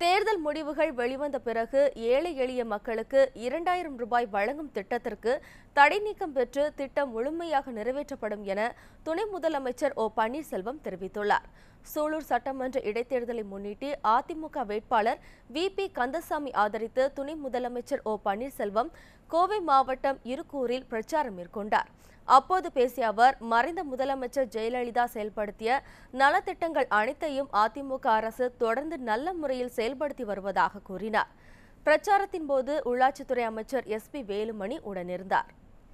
தேர்தல் முடிவுகள் வெளிவந்த பிறகு ஏழை எளிய மக்களுக்கு இரண்டாயிரம் ரூபாய் வழங்கும் திட்டத்திற்கு தடை நீக்கம் பெற்று திட்டம் முழுமையாக நிறைவேற்றப்படும் என துணை முதலமைச்சர் ஓ பன்னீர்செல்வம் தெரிவித்துள்ளார் சூலூர் சட்டமன்ற இடைத்தேர்தலை முன்னிட்டு அதிமுக வேட்பாளர் வி பி கந்தசாமி ஆதரித்து துணை முதலமைச்சர் ஓ பன்னீர்செல்வம் கோவை மாவட்டம் இருக்கூரில் பிரச்சாரம் மேற்கொண்டார் அப்போது பேசிய அவர் மறைந்த முதலமைச்சர் ஜெயலலிதா செயல்படுத்திய நலத்திட்டங்கள் அனைத்தையும் அதிமுக அரசு தொடர்ந்து நல்ல முறையில் செயல்படுத்தி வருவதாக கூறினார் பிரச்சாரத்தின் போது உள்ளாட்சித்துறை அமைச்சர் எஸ் பி வேலுமணி உடனிருந்தார்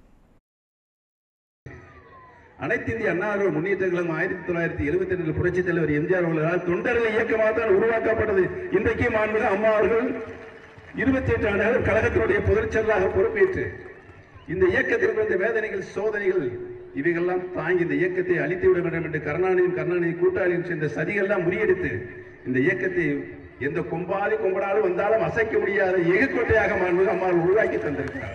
அனைத்து இந்திய அண்ணா திராவிட முன்னேற்ற கழகம் ஆயிரத்தி தொள்ளாயிரத்தி எழுபத்தி ரெண்டில் புரட்சித் தலைவர் எம்ஜிஆர் அவர்களால் தொண்டர்கள் இயக்கமாக தான் உருவாக்கப்பட்டது இன்றைக்கு மாண்புக அம்மா அவர்கள் இருபத்தி எட்டு ஆண்டுகள் கழகத்தினுடைய பொதுச் செயலராக பொறுப்பேற்று இந்த இயக்கத்திற்கு வந்த வேதனைகள் சோதனைகள் இவைகள்லாம் தாங்கி இந்த இயக்கத்தை அழித்து விட வேண்டும் என்று கருணாநிதியும் கருணாநிதி கூட்டாளியும் சேர்ந்த சதிகள்லாம் முறியடித்து இந்த இயக்கத்தை எந்த கொம்பாதி கொம்பனாலும் வந்தாலும் அசைக்க முடியாத எகுக்கோட்டையாக மாண்புக அம்மா அவர்கள் உருவாக்கி தந்திருக்கிறார்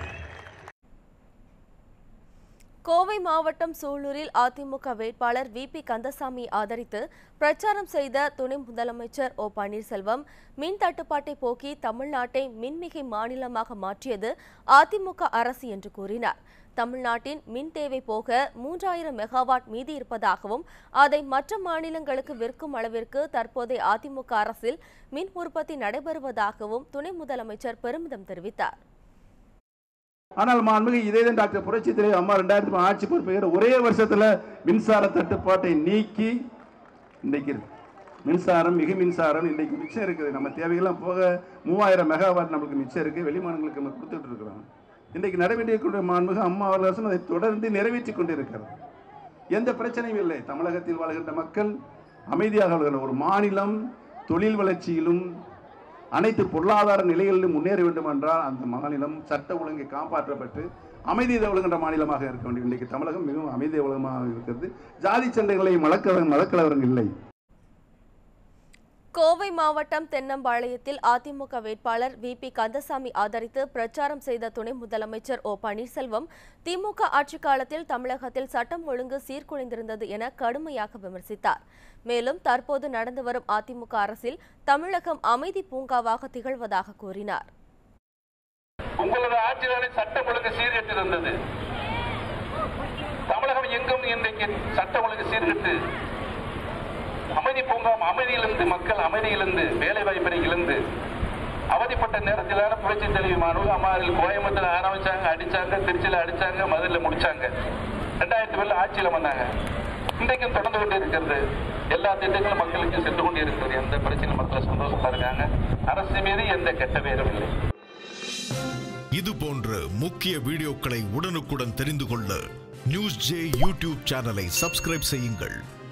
கோவை மாவட்டம் சூலூரில் அதிமுக வேட்பாளர் வி பி கந்தசாமி ஆதரித்து பிரச்சாரம் செய்த துணை முதலமைச்சர் ஓ பன்னீர்செல்வம் மின் தட்டுப்பாட்டை போக்கி தமிழ்நாட்டை மின்மிகை மாநிலமாக மாற்றியது அதிமுக அரசு என்று கூறினார் தமிழ்நாட்டின் மின் தேவை போக மூன்றாயிரம் மெகாவாட் மீதி இருப்பதாகவும் அதை மற்ற மாநிலங்களுக்கு விற்கும் அளவிற்கு தற்போதைய அதிமுக அரசில் மின் உற்பத்தி நடைபெறுவதாகவும் துணை முதலமைச்சர் பெருமிதம் தெரிவித்தார் ஆனால் மாண்புமிகு இதே தான் டாக்டர் புரட்சி தலைவர் அம்மா ரெண்டாயிரத்தி ஆட்சி பொறுப்பேற்ற ஒரே வருஷத்துல மின்சார தட்டுப்பாட்டை நீக்கி இன்றைக்கு மின்சாரம் மிகு மின்சாரம் இன்றைக்கு மிச்சம் இருக்குது நம்ம தேவைகள்லாம் போக மூவாயிரம் மெகாவாட் நமக்கு மிச்சம் இருக்கு வெளிமாநிலங்களுக்கு நம்ம கொடுத்துட்டு இருக்கிறோம் இன்றைக்கு நடைபெற்றிருக்கிற மாண்புமிகு அம்மா அவர்கள் அரசு அதை தொடர்ந்து நிறைவேற்றி கொண்டிருக்கிறது எந்த பிரச்சனையும் இல்லை தமிழகத்தில் வாழ்கின்ற மக்கள் அமைதியாக வாழ்கின்ற ஒரு மாநிலம் தொழில் வளர்ச்சியிலும் அனைத்து பொருளாதார நிலைகளிலும் முன்னேற வேண்டும் என்றால் அந்த மாநிலம் சட்ட ஒழுங்கை காப்பாற்றப்பட்டு அமைதி ஒழுகின்ற மாநிலமாக இருக்க வேண்டும் இன்றைக்கு தமிழகம் மிகவும் அமைதி உலகமாக இருக்கிறது ஜாதி சண்டைகளை மலக்க மலக்கலவரங்கள் இல்லை கோவை மாவட்டம் தென்னம்பாளையத்தில் அதிமுக வேட்பாளர் வி பி கந்தசாமி ஆதரித்து பிரச்சாரம் செய்த துணை முதலமைச்சர் ஓ பன்னீர்செல்வம் திமுக ஆட்சிக் காலத்தில் தமிழகத்தில் சட்டம் ஒழுங்கு சீர்குலைந்திருந்தது என கடுமையாக விமர்சித்தார் மேலும் தற்போது நடந்து வரும் அதிமுக அரசில் தமிழகம் அமைதி பூங்காவாக திகழ்வதாக கூறினார் உங்களது ஆட்சியாளை சட்டம் ஒழுங்கு சீர்கெட்டிருந்தது தமிழகம் எங்கும் இன்றைக்கு சட்டம் ஒழுங்கு சீர்கெட்டு அமைதி பூங்கா அமைதியிலிருந்து மக்கள் அமைதியிலிருந்து வேலை வாய்ப்பினை இழந்து அவதிப்பட்ட நேரத்திலான புரட்சி தலைவி மாணவர்கள் அம்மாவில் கோயம்புத்தூர் ஆரம்பிச்சாங்க அடிச்சாங்க திருச்சியில அடிச்சாங்க மதுரையில முடிச்சாங்க ரெண்டாயிரத்தி பேர்ல ஆட்சியில வந்தாங்க இன்றைக்கும் தொடர்ந்து கொண்டு இருக்கிறது எல்லா திட்டங்களும் மக்களுக்கு சென்று கொண்டு இருக்கிறது எந்த பிரச்சனை மக்கள் சந்தோஷமா இருக்காங்க அரசு மீது எந்த கெட்ட பேரும் இல்லை இது போன்ற முக்கிய வீடியோக்களை உடனுக்குடன் தெரிந்து கொள்ள நியூஸ் ஜே யூடியூப் சேனலை சப்ஸ்கிரைப் செய்யுங்கள்